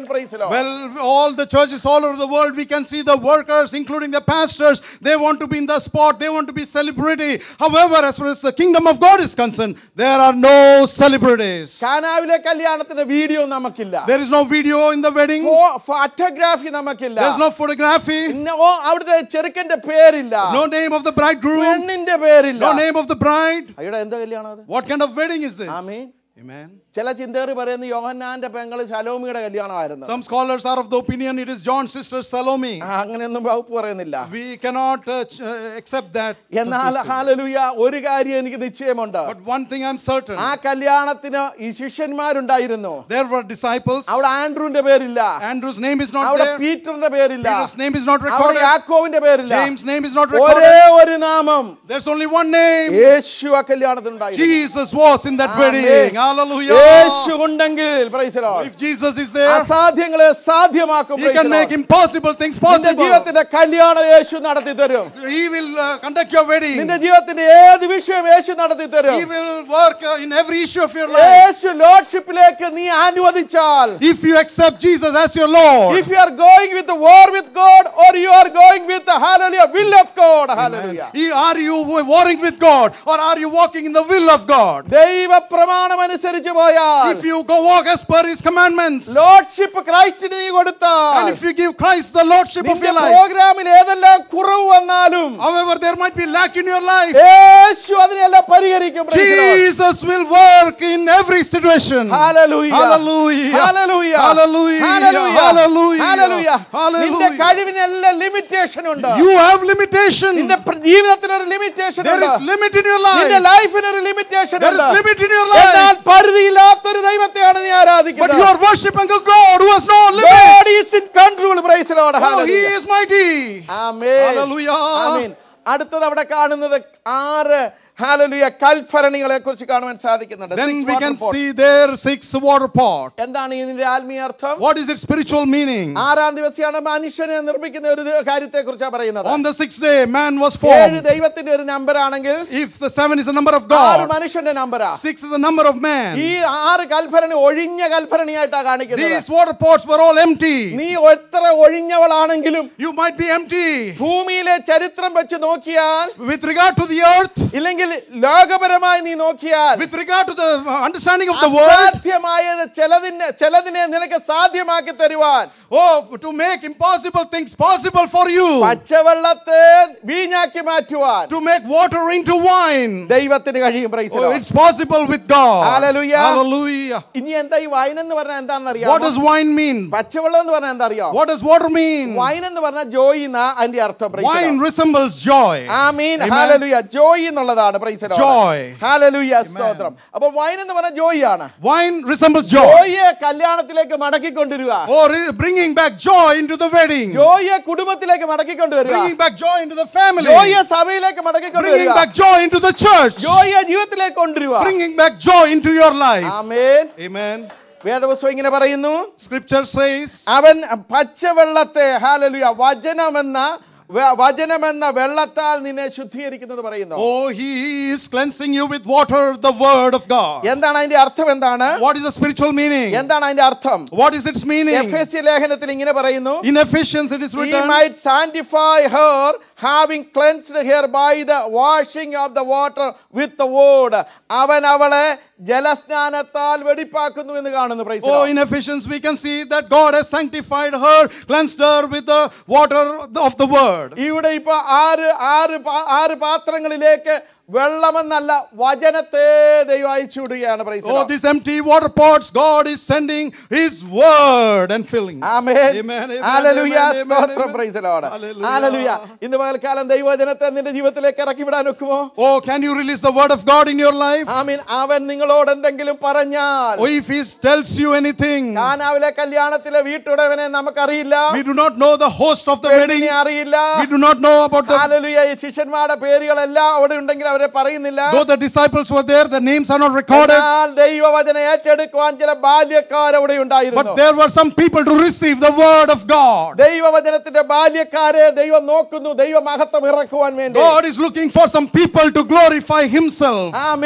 praise Lord Well, all the churches all over the world, we can see the workers, including the pastors, they want to be in the spot, they want to be celebrity. However, as far as the kingdom of God is concerned, there are no celebrities. കാനാവിലെ കല്യാണത്തിന്റെ വീഡിയോ നമുക്കില്ല There is no video in the wedding, photography നമുക്കില്ല there's no photography, പിന്നെ ഓ അവിടുത്തെ ചെറുക്കന്റെ പേരില്ല no name of the bridegroom, പെണ്ണിന്റെ പേരില്ല no name of the bride. അയ്യോ എന്താ കല്യാണം അത് What kind of wedding is this? Amin Amen. ചില ചിന്തകർ പറയുന്നു യോഹന്നാന്റെ പെങ്ങള് ശലോമിയുടെ കല്യാണമായിരുന്നു Some scholars are of the opinion it is John's sister Salome. ആ, അങ്ങനെയൊന്നും വകുപ്പ് പറയുന്നില്ല We cannot uh, ch- uh, accept that. എന്നാൽ ഹാലലുയ ഒരു കാര്യം എനിക്ക് നിശ്ചയമുണ്ട് But one thing I'm certain ആ കല്യാണത്തിന് ഈ ശിഷ്യന്മാരുണ്ടായിരുന്നു there were disciples. അവിടെ ആൻഡ്രൂന്റെ പേരില്ല Andrew's name is not അവിടെ there. പീറ്ററിന്റെ പേരില്ല Peter's name is not അവിടെ recorded. യാക്കോവിന്റെ പേരില്ല James' name is not ഒരേ recorded. ഒരു നാമം There's only one name. യേശു ആ കല്യാണത്തിനുണ്ടായിരുന്നു Jesus was in that Amen. wedding. Hallelujah. യേശു ഉണ്ടെങ്കിൽ praise the Lord. If Jesus is there, അസാധ്യങ്ങളെ സാധ്യമാക്കും He praise can the make Lord. impossible things നിന്റെ possible. ജീവിതത്തിന്റെ കല്യാണം യേശു നടത്തി തരും He will uh, conduct your wedding. നിന്റെ ജീവിതത്തിന്റെ ഏത് വിഷയം യേശു നടത്തി തരും He will work uh, in every issue of your life. യേശു ലോഡ്ഷിപ്പിലേക്ക് നീ അനുവദിച്ചാൽ If you accept Jesus as your Lord, if you are going with the war with God or you are going with the hallelujah will of God hallelujah He- are you warring with God or are you walking in the will of God? ദൈവ പ്രമാണം അനുസരിച്ച് പോയാൽ If you go walk as per His commandments lordship ക്രൈസ്റ്റിന് നീ കൊടുത്താൽ and if you give Christ the Lordship of നിന്റെ your life, പ്രോഗ്രാമിൽ ഏതെല്ലാം കുറവ് വന്നാലും however, there might be lack in your life, യേശു അതിനെല്ലാം പരിഹരിക്കും praise the Lord. Jesus will work in every situation. Hallelujah. Hallelujah. Hallelujah. Hallelujah. Hallelujah. Hallelujah. Hallelujah. നിന്റെ Hallelujah. കഴിവിനെല്ലാം ലിമിറ്റേഷൻ ഉണ്ട് You have limitation. നിന്റെ പ്ര- ജീവിതത്തിന് ഒരു ലിമിറ്റേഷൻ There is ഉണ്ട് limit in your നിന്റെ life. ലൈഫിന് ഒരു ലിമിറ്റേഷൻ There is ഉണ്ട് limit in your എന്നാൽ life. പരിധിയില്ലാത്തൊരു ദൈവത്തെയാണ് നീ But ആരാധിക്കുന്നത് you are worshiping a God who has no limit. God is in control praise the Lord Oh, He hallelujah is mighty. Amen Hallelujah. ആമേൻ അടുത്തത് അവിടെ കാണുന്നത് ആറ് ഹാലലുയ കൽഭരണികളെ കുറിച്ച് കാണുവാൻ സാധിക്കുന്നുണ്ട് Then Six we water can pots. see there six water pot. എന്താണ് ഇതിന്റെ ആത്മീയ അർത്ഥം What is its spiritual meaning? ആറാം ദിവസമാണ് മനുഷ്യനെ നിർമ്മിക്കുന്ന ഒരു കാര്യത്തെ കുറിച്ചാണ് പറയുന്നത് On the sixth day, man was ഏഴ് formed. ദൈവത്തിന്റെ ഒരു നമ്പർ ആണെങ്കിൽ If the seven is the number of ആറ് God, മനുഷ്യന്റെ നമ്പറാ six is the number of man. ഈ ആറ് കൽഭരണി ഒഴിഞ്ഞ കൽഭരണിയായിട്ടാ കാണിക്കുന്നത് These water pots were all empty. നീ എത്ര ഒഴിഞ്ഞവളാണെങ്കിലും You might be empty. ഭൂമിയിലെ ചരിത്രം വെച്ച് നോക്കിയാൽ With regard to the earth, ഇല്ലെങ്കിൽ ലോകപരമായി നീ നോക്കിയാൽ with regard to the uh, understanding of the world, അസാധ്യമായത് ചിലതിനെ ചിലതിനെ നിനക്ക് സാധ്യമാക്കി തരുവാൻ oh, to make impossible things possible for you, പച്ചവെള്ളത്തെ വീഞ്ഞാക്കി മാറ്റുവാൻ to make water into wine. ദൈവത്തിന് കഴിയും praise Oh, it's possible with God. Hallelujah. Hallelujah. ഇനി എന്താ ഈ വൈൻ എന്ന് പറഞ്ഞാൽ എന്താണെന്ന് What അറിയാം does wine mean? പച്ചവെള്ളം എന്ന് പറഞ്ഞാൽ എന്താ അറിയാം What does water mean? Wine എന്ന് പറഞ്ഞാൽ ജോയി എന്നാ അതിന്റെ അർത്ഥം praise the Wine Lord. resembles joy. Amin Amen. Hallelujah joy എന്നുള്ളതാണ് praise the Lord. Joy. Hallelujah സ്തോത്രം അപ്പോൾ വൈൻ എന്ന് പറഞ്ഞാൽ ജോയി ആണ് Wine resembles joy. ജോയിയെ കല്യാണത്തിലേക്ക് മടക്കിക്കൊണ്ടുവരിക Or uh, bringing back joy into the wedding. ജോയിയെ കുടുംബത്തിലേക്ക് മടക്കിക്കൊണ്ടുവരിക Bringing back joy into the family. ജോയിയെ സഭയിലേക്ക് Bringing മടക്കിക്കൊണ്ടുവരിക back joy into the church. ജോയിയെ ജീവിതത്തിലേക്ക് കൊണ്ടുവരിക Bringing back joy into your life. Amen Amen. വേദപുസ്തകം ഇങ്ങനെ പറയുന്നു Scripture says, അവൻ പച്ചവെള്ളത്തെ ഹാലലുയ വചനമെന്ന വ- വചനമെന്ന വെള്ളത്താൽ നിന്നെ ശുദ്ധീകരിക്കുന്നത് പറയുന്നു Oh, He is cleansing you with water, the word of God. എന്താണ് അതിന്റെ അർത്ഥം എന്താണ് What is the spiritual meaning? എന്താണ് അതിന്റെ അർത്ഥം What is its meaning? എഫേസ്യ ലേഖനത്തിൽ ഇങ്ങനെ പറയുന്നു In Ephesians, it is He written, might sanctify her, having cleansed her by the washing of the water with the word. അവൻ അവളെ ജലസ്നാനത്താൽ വെടിപ്പാക്കുന്നു എന്ന് കാണുന്നു praise the Oh, Lord. in Ephesians, we can see that God has sanctified her, cleansed her with the water of the word. ഇവിടെ ഇപ്പൊ ആറ് ആറ് പാ- ആറ് പാത്രങ്ങളിലേക്ക് വെള്ളമെന്നല്ല വചനത്തെ ദൈവം അയച്ചു വിടുകയാണ് praise the Oh, Lord. these empty water pots, God is sending His word and filling. Amen. Amen, amen, hallelujah. amen, amen, സ്തോത്രം amen. praise the Lord. Hallelujah. Hallelujah. ഇന്ന് പകൽക്കാലം ദൈവവചനത്തെ നിന്റെ ജീവിതത്തിലേക്ക് ഇറക്കി വിടാൻ ഒക്കുമോ Oh, can you release the word of God in your life? ആമീൻ അവൻ നിങ്ങളോട് എന്തെങ്കിലും പറഞ്ഞാൽ Oh, if He tells you anything, കാനാവിലെ കല്യാണത്തിലെ വീട്ടുടവനെ നമുക്കറിയില്ല we do not know the host of the wedding, പെണ്ണിനെ അറിയില്ല we do not know about the. Hallelujah. ഈ ശിഷ്യന്മാരുടെ പേരുകളെല്ലാം അവിടെ ഉണ്ടെങ്കിൽ അവരെ പറയുന്നില്ല Though the disciples were there, the names are not recorded, എന്നാൽ ദൈവവചനം ഏറ്റെടുക്കുവാൻ ചില ബാല്യക്കാർ അവിടെ ഉണ്ടായിരുന്നു but there were some people to receive the word of God. ദൈവവചനത്തിന്റെ ബാല്യക്കാരെ ദൈവം നോക്കുന്നു ദൈവ മഹത്വം ഇറക്കുവാൻ വേണ്ടി God is looking for some people to glorify Himself. ആമേൻ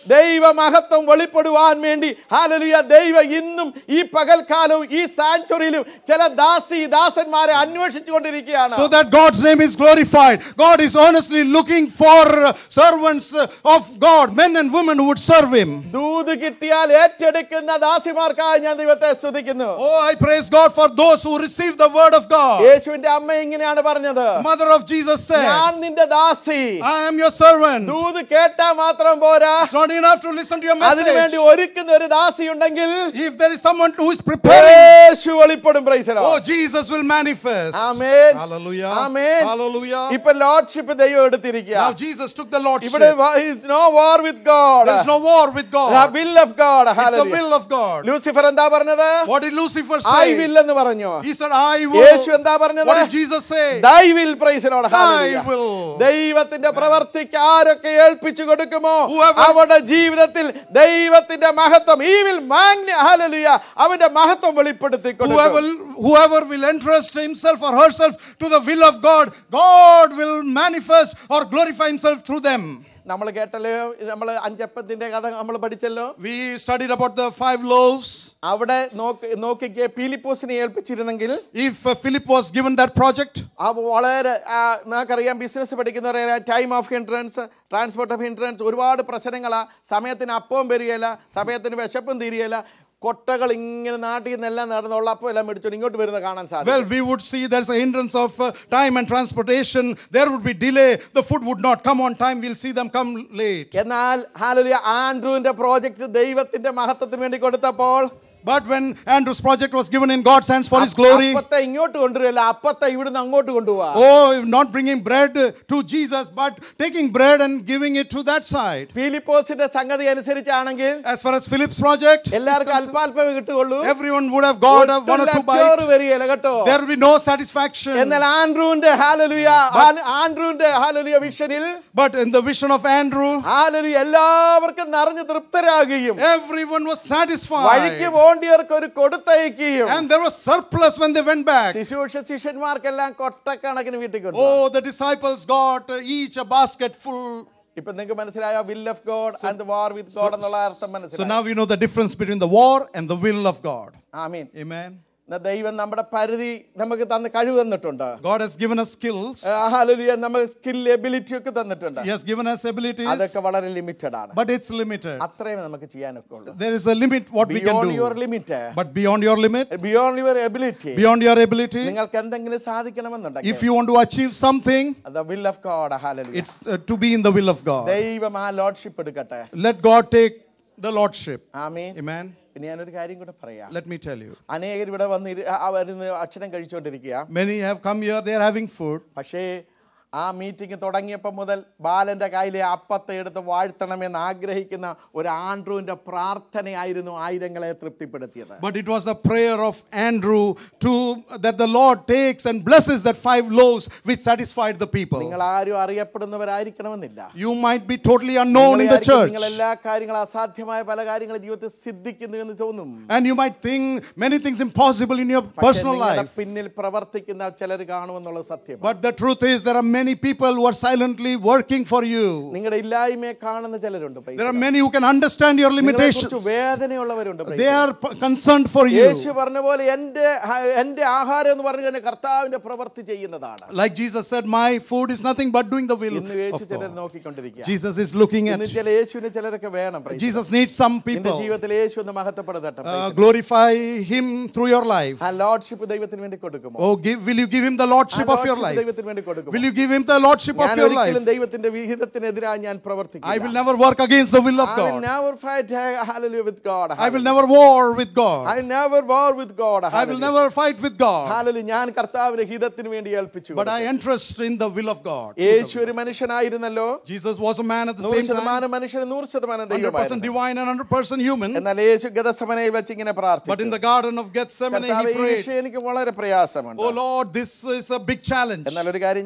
ദൈവ മഹത്വം വെളിപ്പെടുവാൻ വേണ്ടി ഹാലലുയ ദൈവം ഇന്നും ഈ പകൽക്കാലവും ഈ സാഞ്ചുറിയിലും ചില ദാസി ദാസന്മാരെ അന്വേഷിച്ചു കൊണ്ടിരിക്കുകയാണ് So that God's name is glorified. God is earnestly looking for uh, servants uh, of God, men and women who would serve Him. ദൂത് കിട്ടിയാൽ ഏറ്റെടുക്കുന്ന ദാസിമാർക്കായി ഞാൻ ദൈവത്തെ സ്തുതിക്കുന്നു Oh, I praise God for those who receive the word of God. യേശുവിന്റെ അമ്മ ഇങ്ങനെയാണ് പറഞ്ഞത് Mother of Jesus said, ഞാൻ നിന്റെ ദാസി I am your servant. ദൂത് കേട്ടാ മാത്രം പോരാ It's not enough to listen to your അതിനുവേണ്ടി message. ഒരുക്കുന്ന ഒരു ദാസി ഉണ്ടെങ്കിൽ If there is someone who is preparing, യേശു വെളിപ്പെടും praise the Lord oh, Jesus will manifest. Amen Hallelujah. Amen Hallelujah. ഇപ്പൊ ലോർഡ്ഷിപ്പ് ദൈവം എടുത്തിരിക്കുക Now Jesus took the ഇവിടെ Lordship. No war with God There is no war with God. Will of God It's the will of God. Lucifer എന്താ പറഞ്ഞത് What did Lucifer I say? Will എന്ന് പറഞ്ഞു He said, I will. യേശു എന്താ പറഞ്ഞത് What did Jesus say? Thy will പ്രൈസിലോട് Thy will. ദൈവത്തിന്റെ പ്രവർത്തിക്ക് ആരൊക്കെ ഏൽപ്പിച്ചു കൊടുക്കുമോ Whoever- അവരുടെ ജീവിതത്തിൽ ദൈവത്തിന്റെ മഹത്വം ഈ വിൽ ഹാലലുയ അവന്റെ മഹത്വം വെളിപ്പെടുത്തി Whoever, കൊടുക്കും whoever will entrust himself or herself to the will of God, God will manifest or glorify himself through them. നമ്മൾ കേട്ടല്ലോ നമ്മൾ അഞ്ചപ്പത്തിന്റെ കഥ നമ്മൾ പഠിച്ചല്ലോ We studied about the five loaves. അവിടെ നോക്കി നോക്കിക്കേ പീലിപ്പോസിനെ ഏൽപ്പിച്ചിരുന്നെങ്കിൽ If uh, Philip was given that project, ആ വളരെ ആ, നമുക്കറിയാം ബിസിനസ് പഠിക്കുന്നവരെ time of hindrance transport of hindrance ഒരുപാട് പ്രശ്നങ്ങളാ സമയത്തിന് അപ്പവും വരികയില്ല സമയത്തിന് വിശപ്പും തീരുകയില്ല കൊട്ടകൾ ഇങ്ങനെ നാട്ടിൽ നിന്നെല്ലാം നടന്നുള്ള അപ്പം എല്ലാം മേടിച്ചോണ്ട് ഇങ്ങോട്ട് വരുന്ന കാണാൻ സാധിക്കും well, we would see there's a hindrance of uh, time and transportation. There would be delay. The food would not come on time. We'll see them come late. എന്നാൽ ഹാലലിയ ആൻഡ്രൂവിന്റെ പ്രോജക്റ്റ് ദൈവത്തിന്റെ മഹത്വത്തിന് വേണ്ടി കൊടുത്തപ്പോൾ But when Andrew's project was given in God's hands for his glory, അപ്പത്തെ ഇങ്ങോട്ട് കൊണ്ടുവരില്ല അപ്പത്തെ ഇവിടുന്ന് അങ്ങോട്ട് കൊണ്ടുപോവാ oh, not bringing bread to Jesus, but taking bread and giving it to that side. ഫിലിപ്പോസിന്റെ സംഗതി അനുസരിച്ചാണെങ്കിൽ As far as Philip's project, എല്ലാവർക്കും അല്പാൽപ്പമേ കിട്ടുകയുള്ളൂ everyone would have got a one or two bites. വരികയില്ല കേട്ടോ There will be no satisfaction. എന്നാൽ ആൻഡ്രൂവിന്റെ ഹാലലുയ ആൻഡ്രൂവിന്റെ ഹാലലുയ വിഷനിൽ But in the vision of Andrew, ഹാലലുയ എല്ലാവർക്കും നിറഞ്ഞു തൃപ്തരാകുകയും everyone was satisfied. വഴിക്ക് പോണ്ടിയവർക്ക് ഒരു കൊടുത്തയക്കുകയും And there was surplus when they went back. ശിശുഷ ശിഷ്യന്മാർക്കെല്ലാം കൊട്ടക്കണക്കിന് വീട്ടിൽ കൊണ്ടു Oh, the disciples got uh, each a basket full. ഇപ്പൊ നിങ്ങൾക്ക് മനസ്സിലായോ will of God and war with God എന്നുള്ള അർത്ഥം So മനസ്സിലായി now we know the difference between the war and the will of God. Amin Amen. എന്നാ ദൈവം നമ്മുടെ പരിധി നമുക്ക് തന്ന് കഴിവ് തന്നിട്ടുണ്ട് God has given us skills. ഹാലലുയ നമുക്ക് സ്കിൽ എബിലിറ്റി ഒക്കെ തന്നിട്ടുണ്ട് He has given us abilities, അതൊക്കെ വളരെ ലിമിറ്റഡ് ആണ് but it's limited. അത്രയും നമുക്ക് ചെയ്യാനൊക്കെ ഉള്ളൂ There is a limit what we can beyond your do. Limit But beyond your limit, beyond your ability beyond your ability, നിങ്ങൾക്ക് എന്തെങ്കിലും സാധിക്കണമെന്നുണ്ടെങ്കിൽ if you want to achieve something, the will of God hallelujah it's uh, to be in the will of God. ദൈവം ആ ലോഡ്ഷിപ്പ് എടുക്കട്ടെ Let God take the Lordship. Amin Amen. പിന്നെ ഞാനൊരു കാര്യം കൂടെ പറയാം Let me tell you. അനേകർ ഇവിടെ വന്ന് ഇരു- ആ വരുന്ന അക്ഷരം കഴിച്ചുകൊണ്ടിരിക്കുക Many have come here, they are having food. പക്ഷേ ആ മീറ്റിംഗ് തുടങ്ങിയപ്പോൾ മുതൽ ബാലന്റെ കയ്യിലെ അപ്പത്തെ എടുത്ത് വാഴ്ത്തണമെന്ന് ആഗ്രഹിക്കുന്ന ഒരു ആൻഡ്രുവിന്റെ പ്രാർത്ഥനയായിരുന്നു ആയിരങ്ങളെ തൃപ്തിപ്പെടുത്തിയത് But it was the prayer of Andrew to that the Lord takes and blesses that five loaves which satisfied the people. നിങ്ങൾ ആരും അറിയപ്പെടുന്നവരായിരിക്കണമെന്നില്ല You might be totally unknown in the നിങ്ങളെ church. നിങ്ങൾ എല്ലാ കാര്യങ്ങളും അസാധ്യമായ പല കാര്യങ്ങളും ജീവിതത്തിൽ സിദ്ധിക്കുന്നു എന്ന് തോന്നും And you might think many things impossible in your പക്ഷേ personal നിങ്ങളുടെ life. പിന്നിൽ പ്രവർത്തിക്കുന്ന ചിലർ കാണുമെന്നുള്ളത് സത്യം But the truth is, there are many people who are silently working for you. നിങ്ങളുടെ ഇല്ലായ്മയെ കാണുന്ന ചിലരുണ്ട് praise There the are Lord. many who can understand your നിങ്ങളെക്കുറിച്ച് limitations. വേദനയുള്ളവരുണ്ട് praise They the Lord. are p- concerned for Yeshu you. പറഞ്ഞ പോലെ എൻ്റെ എൻ്റെ ആഹാരം എന്ന് പറഞ്ഞു കഴിഞ്ഞാൽ കർത്താവിന്റെ പ്രവൃത്തി ചെയ്യുന്നതാണ് Like Jesus said, My food is nothing but doing the will ഇന്ന് യേശു of ചിലർ God. നോക്കിക്കൊണ്ടിരിക്കുക Jesus is looking at ഇന്ന് ചില യേശുവിന് ചിലരൊക്കെ വേണം praise the Lord. Jesus needs some നിന്റെ people. ജീവിതത്തിൽ യേശു ഒന്ന് മഹത്വപ്പെടുത്തട്ടെ praise Uh, the Lord. glorify Him through your life. ആ ലോഡ്ഷിപ്പ് ദൈവത്തിന് വേണ്ടി കൊടുക്കുമോ Oh, give, will you give Him the ആ Lordship of your lordship life? ദൈവത്തിന് വേണ്ടി കൊടുക്കുമോ Will you give Him the Lordship of ഞാൻ your life? ഒരിക്കലും ദൈവത്തിന്റെ വിഹിതത്തിനെതിരായി ഞാൻ I will പ്രവർത്തിക്കില്ല never work against the will of I will God. never fight uh, hallelujah with God. I will never war with God. I never war with God. I will never fight with God. Hallelujah. ഞാൻ കർത്താവിന്റെ ഹിതത്തിന് വേണ്ടി ഏൽപ്പിച്ചു But I entrust in the will of God. യേശു ഒരു മനുഷ്യനായിരുന്നല്ലോ Jesus was a man at the നൂറ് same time, ശതമാനം മനുഷ്യന് നൂറ് ശതമാനം 100% ദൈവമായിരുന്നു divine and 100% human. എന്നാൽ യേശു ഗതസമനയിൽ വെച്ച് ഇങ്ങനെ But in പ്രാർത്ഥിച്ചു the Garden of Gethsemane, കർത്താവേ, he ഈ prayed, വിഷയം എനിക്ക് വളരെ പ്രയാസമുണ്ട് Oh Lord, this is a big challenge. എന്നാൽ ഒരു കാര്യം ഞാൻ ചോദിക്കട്ടെ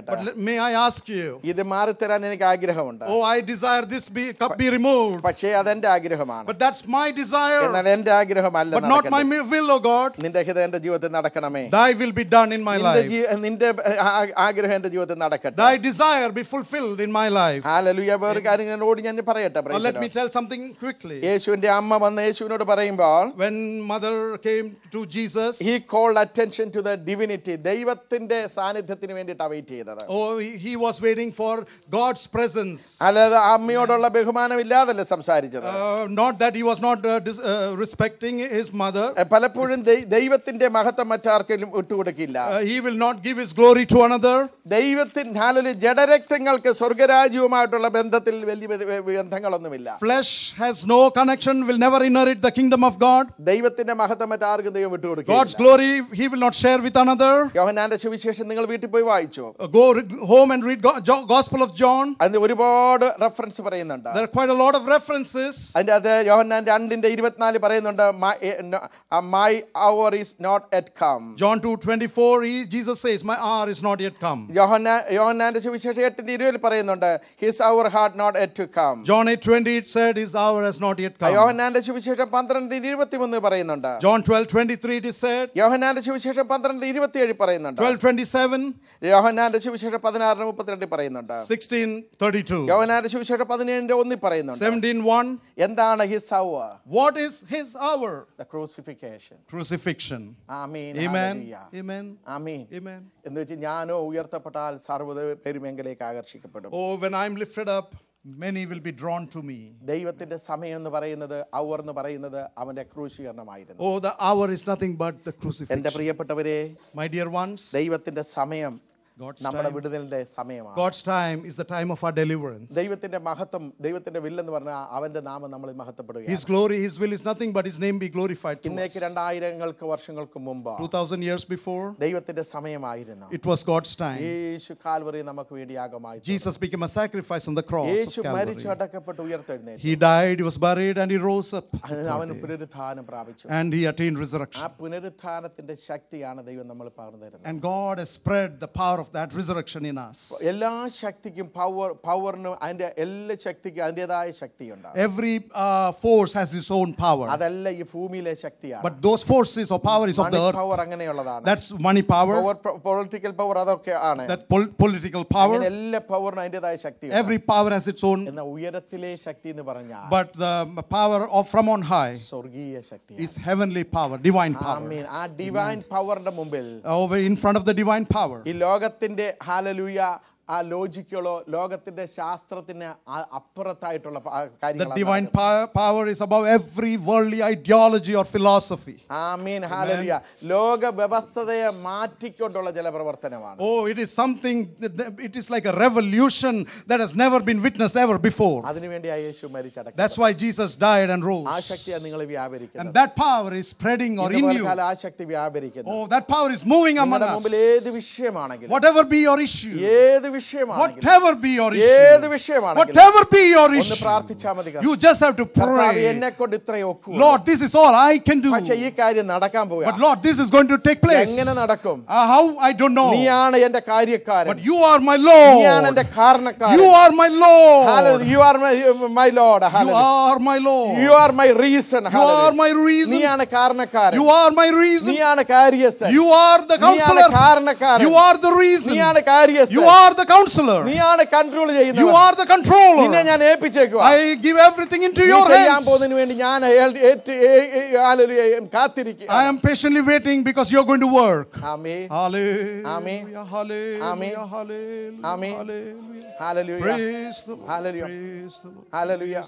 ചോദിക്കട്ടെ But let- may I ask you? ഇത് മാറിത്തരാൻ എനിക്ക് ആഗ്രഹമുണ്ട് Oh, I desire this be, cup be removed. പക്ഷേ അതെന്റെ ആഗ്രഹമാണ് But that's my desire. എന്നാൽ എന്റെ ആഗ്രഹമല്ല But not my നടക്കേണ്ടത്. mi- will, O God. നിന്റെ ഹിതം എന്റെ ജീവിതത്തിൽ നടക്കണമേ Thy will be done in my നിന്റെ life. ജീ- നിന്റെ ആ- ആഗ്രഹം എന്റെ ജീവിതത്തിൽ നടക്കട്ടെ Thy desire be fulfilled in my life. ഹാലലുയ വേറെ കാര്യം എന്നോട് ഞാൻ പറയട്ടെ Now praise let the me Lord. tell something quickly. യേശുവിന്റെ അമ്മ വന്ന് യേശുവിനോട് പറയുമ്പോൾ When mother came to Jesus, he called attention to the divinity ദൈവത്തിന്റെ സാന്നിധ്യത്തിന് വേണ്ടിയിട്ടാണ് വെയിറ്റ് ചെയ്തത് oh, he he was waiting for God's presence. അല്ലാതെ അമ്മയോടുള്ള ബഹുമാനം ഇല്ലാതല്ലേ സംസാരിച്ചത് Uh, not that he was not uh, dis- uh, respecting his mother. എ, പലപ്പോഴും ദൈ- ദൈവത്തിന്റെ മഹത്വം മറ്റാർക്കെങ്കിലും വിട്ടുകൊടുക്കില്ല Uh, he will not give his glory to another. ദൈവത്തിൻ ഹാലലി ജഡരക്തങ്ങൾക്ക് സ്വർഗരാജ്യവുമായിട്ടുള്ള ബന്ധത്തിൽ വലിയ ബ- ബന്ധങ്ങളൊന്നുമില്ല Flesh has no connection, will never inherit the kingdom of God. ദൈവത്തിന്റെ മഹത്വം മറ്റാർക്കും ദൈവം God's വിട്ടുകൊടുക്കില്ല glory he will not share with another. യോഹന്നാന്റെ സുവിശേഷം നിങ്ങൾ വീട്ടിൽ പോയി വായിച്ചു Uh, go re- home and read Go- Jo- Gospel of John. അതിന് ഒരുപാട് റെഫറൻസ് പറയുന്നുണ്ട് There are quite a lot of references. അതിന്റെ അത് യോഹന്നാൻ രണ്ടിന്റെ ഇരുപത്തിനാല് പറയുന്നുണ്ട് my hour is not yet come John 2 24, he, Jesus says, My hour is not yet come. യോഹന്നാ യോഹന്നാന്റെ സുവിശേഷം എട്ടിന്റെ ഇരുപതിൽ പറയുന്നുണ്ട് his hour had not yet to come John 8 20, it said, His hour has not yet come. യോഹന്നാന്റെ സുവിശേഷം പന്ത്രണ്ട് ഇരുപത്തിമൂന്ന് പറയുന്നുണ്ട് John 12 23, it is said. യോഹന്നാന്റെ സുവിശേഷം പന്ത്രണ്ട് ഇരുപത്തിയേഴ് പറയുന്നുണ്ട് 12 27, യോഹന്നാന്റെ സുവിശേഷം പതിനാറിന് മുപ്പത്തിരണ്ടിൽ പറയുന്നുണ്ട് 16 32, യോഹന്നാന്റെ സുവിശേഷം പതിനേഴിന്റെ ഒന്നിൽ പറയുന്നുണ്ട് 17 1. എന്താണ് his hour What is His hour? The crucifixion Crucifixion. Amen Amen. Hallelujah. Amen. Amen Amen. എന്ന് വെച്ച് ഞാനോ ഉയർത്തപ്പെട്ടാൽ സർവ്വത പെരുമെങ്കിലേക്ക് ആകർഷിക്കപ്പെടും Oh, when I'm lifted up, many will be drawn to me. ദൈവത്തിന്റെ സമയം എന്ന് പറയുന്നത് അവർ എന്ന് പറയുന്നത് അവന്റെ ക്രൂശീകരണമായിരുന്നു Oh, the hour is nothing but the എന്റെ crucifixion. പ്രിയപ്പെട്ടവരെ My dear ones, ദൈവത്തിന്റെ സമയം God's നമ്മുടെ time. വിടുതലിന്റെ സമയമാണ് God's time is the time of our deliverance. ദൈവത്തിന്റെ മഹത്വം ദൈവത്തിന്റെ വില്ലെന്ന് പറഞ്ഞാൽ അവന്റെ നാമം നമ്മൾ മഹത്വപ്പെടുകയാണ് His glory, His will is nothing but His name be glorified to us. ഇന്നേക്ക് രണ്ടായിരങ്ങൾക്ക് വർഷങ്ങൾക്ക് മുമ്പ് 2000 years before, ദൈവത്തിന്റെ സമയമായിരുന്നു it was God's time. Yesu Calvary നമുക്ക് വേണ്ടി യാഗമായി തീർന്നു. Jesus became a sacrifice on the cross of യേശു മരിച്ചു Calvary. അടക്കപ്പെട്ട് ഉയർത്തെഴുന്നേറ്റു He died, He was buried, and He rose up. അവൻ പുനരുത്ഥാനം പ്രാപിച്ചു And He attained ആ resurrection. പുനരുത്ഥാനത്തിന്റെ ശക്തിയാണ് ദൈവം നമ്മൾ പകർന്നു തരുന്നത് And God has spread the power of that resurrection in us. എല്ലാ ശക്തിക്കും പവർ പവറിനും അതിന്റെ എല്ലാ ശക്തിക്കും അതിൻ്റെതായ ശക്തിയുണ്ട് Every uh, force has its own power. അതല്ല ഈ ഭൂമിയിലെ ശക്തിയാണ് But those forces or power is of the earth. Power അങ്ങനെയുള്ളതാണ് That's money power, power political power അതൊക്കെ ആണ് that pol- political power. അങ്ങനെ എല്ലാ പവറിനും അതിൻ്റെതായ ശക്തി Every power has its own. എന്ന ഉയരത്തിലെ ശക്തി എന്ന് പറഞ്ഞാൽ But the power of from on high സ്വർഗീയ ശക്തി is heavenly power, divine power. ആമീൻ ആ ഡിവൈൻ പവറിന്റെ മുമ്പിൽ Over in front of the divine power. ഈ ലോകത്തിന്റെ ഹാലലൂയ ആ ലോജിക്കുകളോ ലോകത്തിന്റെ ശാസ്ത്രത്തിന് ആ- അപ്പുറത്തായിട്ടുള്ള പ- ആ The കാര്യങ്ങളാണ് divine power, power is above every worldly ideology or philosophy. Amen hallelujah ലോക വ്യവസ്ഥതയെ മാറ്റിക്കൊണ്ടുള്ള ചില പ്രവർത്തനമാണ് Oh, it is something, that- that- it is like a revolution that has never been witnessed ever before. അതിനുവേണ്ടി ആ യേശു മരിച്ചടക്കം That's why Jesus died and ആ rose. ശക്തിയാണ് നിങ്ങൾ വ്യാപരിക്കുന്നത് And that power is spreading or in you. ഇന്ന് ആ ശക്തി വ്യാപരിക്കുന്നു Oh, that power is moving among നിങ്ങളുടെ us. മുമ്പിൽ ഏത് വിഷയമാണെങ്കിലും Whatever be your issue, ഏത് വിഷയമാണെങ്കിലും whatever be your ഏത് issue, വിഷയമാണെങ്കിലും whatever be your ഒന്ന് issue, പ്രാർത്ഥിച്ചാൽ മതി you just have to കർത്താവേ, pray. എന്നെ കൊണ്ട് ഇത്രയും ഒക്കൂ Lord, this is all I can do. പക്ഷെ ഈ കാര്യം നടക്കാൻ But പോവുക Lord, this is going to take place. എങ്ങനെ നടക്കും Uh, how? I don't know. നീയാണ് എന്റെ കാര്യക്കാരൻ But you are my നീയാണ് എന്റെ Lord. കാരണക്കാരൻ You are my Lord. You are my lord You are my Lord. You are my reason You are my reason. നീയാണ് കാരണക്കാരൻ You are my reason. നീയാണ് കാര്യസ്ഥൻ You are the നീയാണ് counselor. കാരണക്കാരൻ You are the reason. നീയാണ് കാര്യസ്ഥൻ You are the counselor. നീയാണ് കൺട്രോൾ You ചെയ്യുന്നത് are the controller. നിന്നെ ഞാൻ ഏൽപ്പിച്ചേക്കുക I give everything into നീ your ചെയ്യാൻ hands. പോകുന്നതിന് വേണ്ടി ഞാൻ ഏൽ- ഏറ്റ്- ഏ- ഏ- ഹല്ലേലൂയ, കാത്തിരിക്കുക I am patiently waiting because you're going to work. Amen Hallelujah. Amen. Hallelujah. Amen. Hallelujah. Amen. Hallelujah. Hallelujah Praise the Lord. Hallelujah. Praise the Lord. Hallelujah